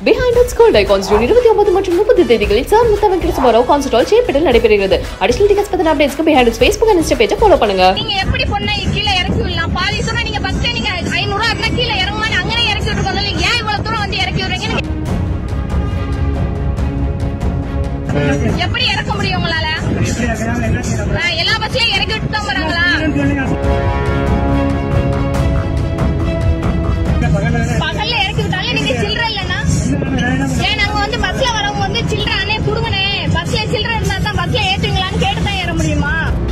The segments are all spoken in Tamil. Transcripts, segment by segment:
behind it school tycoons June இருபத்தி ஒன்பது மற்றும் முப்பது தேதிகளில் sir Mutha Venkata Subbarao concert hall சேப்பட்டில் நடைபெறுகிறது அடிஷனல் டிக்கெட்ஸ் பத்தின அப்டேட்ஸ்க்கு behind its Facebook and Insta பேஜை ஃபாலோ பண்ணுங்க நீங்க எப்படி பொண்ணை கீழே இறக்கி விடலாம் பாதி சொன்னா நீங்க ஃபர்ஸ்ட் நீங்க ஐநூறு ரூபா அப்படின்னா கீழே இறங்குமான்னு அங்கே இறக்கி விட்டுருக்கோம் ஏன் இவ்வளவு தூரம் வந்து இறக்கி விடுறீங்க எப்படி இறக்க முடியும் உங்களால ஆ, எல்லா பஸ்லயும் இறக்கி விட்டு தான் போறாங்களா பகல்ல இறக்கி விட்டாலே நீங்க சில்லற இல்லைன்னா ஏன் நாங்க வந்து பஸ்ல வரவங்க வந்து சில்லற அண்ணே குடுங்கண்ணே பஸ்ல சில்லற இருந்தா தான் பஸ்ல ஏத்துங்களான்னு கேட்டு தான் ஏற முடியுமா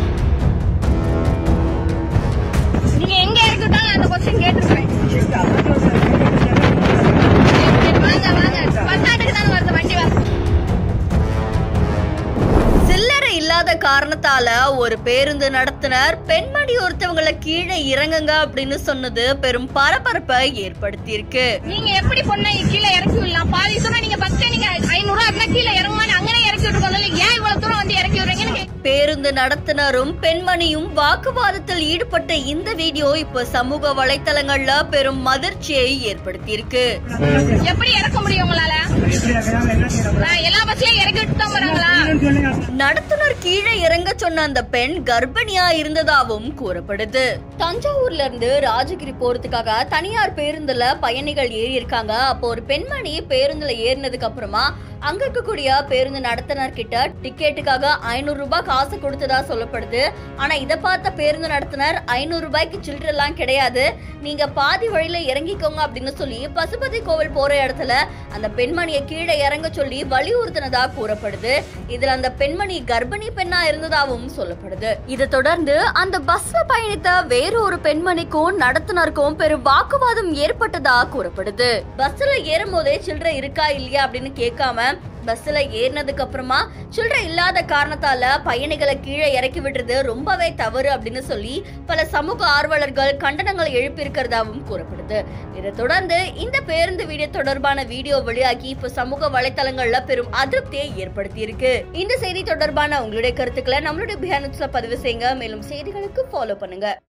நீங்க எங்க இறக்கி விட்டாலும் அந்த கொஸ்டின் கேட்டுருக்கேன் வாங்க வாங்க பத்தாட்டுக்கு தானே வருது வண்டி வர சில்லறை இல்லாத காரணத்தால ஒரு பேருந்து நடத்துனர் பெண்மணி ஒருத்தவங்களை கீழே இறங்குங்க அப்படின்னு சொன்னது பெரும் பரபரப்பை ஏற்படுத்தியிருக்கு நீங்க எப்படி பொண்ணை கீழே இறக்கி விடலாம் பாதி சொன்னா நீங்க ஃபர்ஸ்ட் நீங்க ஐநூறு ரூபா அப்படின்னா கீழே இறங்குமான்னு அங்கே இறக்கி விட்டுருக்கோம் ஏன் இவ்வளவு தூரம் வந்து இறக்கி விடுறீங்கன்னு கே- பேருந்து நடத்துனரும் பெண்மணியும் வாக்குவாதத்தில் ஈடுபட்ட இந்த வீடியோ இப்ப சமூக வலைத்தளங்கள்ல பெரும் அதிர்ச்சியை ஏற்படுத்தியிருக்கு எப்படி இறக்க முடியும் உங்களால ஆ, எல்லா பஸ்லயும் இறக்கி விட்டு தான் போறாங்களா நடத்துனர் கீழே இறங்க சொன்ன அந்த பெண் கர்ப்பிணியா இருந்ததாகவும் கூறப்படுது தஞ்சாவூர்ல இருந்து ராஜகிரி போறதுக்காக தனியார் பேருந்துல பயணிகள் ஏறி இருக்காங்க அப்போ ஒரு பெண்மணி பேருந்துல ஏறினதுக்கு அப்புறமா அங்க இருக்கக்கூடிய பேருந்து நடத்துனர் கிட்ட டிக்கெட்டுக்காக ஐநூறு ரூபாய் காசு கொடுத்ததா சொல்லப்படுது ஆனா இத பார்த்த பேருந்து நடத்துனர் ஐநூறு ரூபாய்க்கு சில்லறை எல்லாம் கிடையாது நீங்க பாதி வழியில இறங்கிக்கோங்க அப்படின்னு சொல்லி பசுபதி கோவில் போற இடத்துல அந்த பெண்மணியை கீழே இறங்க சொல்லி வலியுறுத்தினதா கூறப்படுது இதுல அந்த பெண்மணி கர்ப்பிணி பெண்ணா இருந்ததாகவும் சொல்லப்படுது இதை தொடர்ந்து அந்த பஸ்ல பயணித்த வேற ஒரு பெண்மணிக்கும் நடத்துனருக்கும் பெரும் வாக்குவாதம் ஏற்பட்டதா கூறப்படுது பஸ்ல ஏறும் போதே சில்லறை இருக்கா இல்லையா அப்படின்னு கேட்காம பஸ்ல ஏறினதுக்கு அப்புறமா சில்லறை இல்லாத காரணத்தால பயணிகளை கீழே இறக்கி விடுறது ரொம்பவே தவறு அப்படின்னு சொல்லி பல சமூக ஆர்வலர்கள் கண்டனங்களை எழுப்பியிருக்கிறதாவும் கூறப்படுது இதை தொடர்ந்து இந்த பேருந்து வீடியோ தொடர்பான வீடியோ வெளியாகி இப்ப சமூக வலைத்தளங்கள்ல பெரும் அதிருப்தியை ஏற்படுத்தி இருக்கு இந்த செய்தி தொடர்பான உங்களுடைய கருத்துக்களை நம்மளுடைய பிஹானட்ஸ்ல பதிவு செய்யுங்க மேலும் செய்திகளுக்கு ஃபாலோ பண்ணுங்க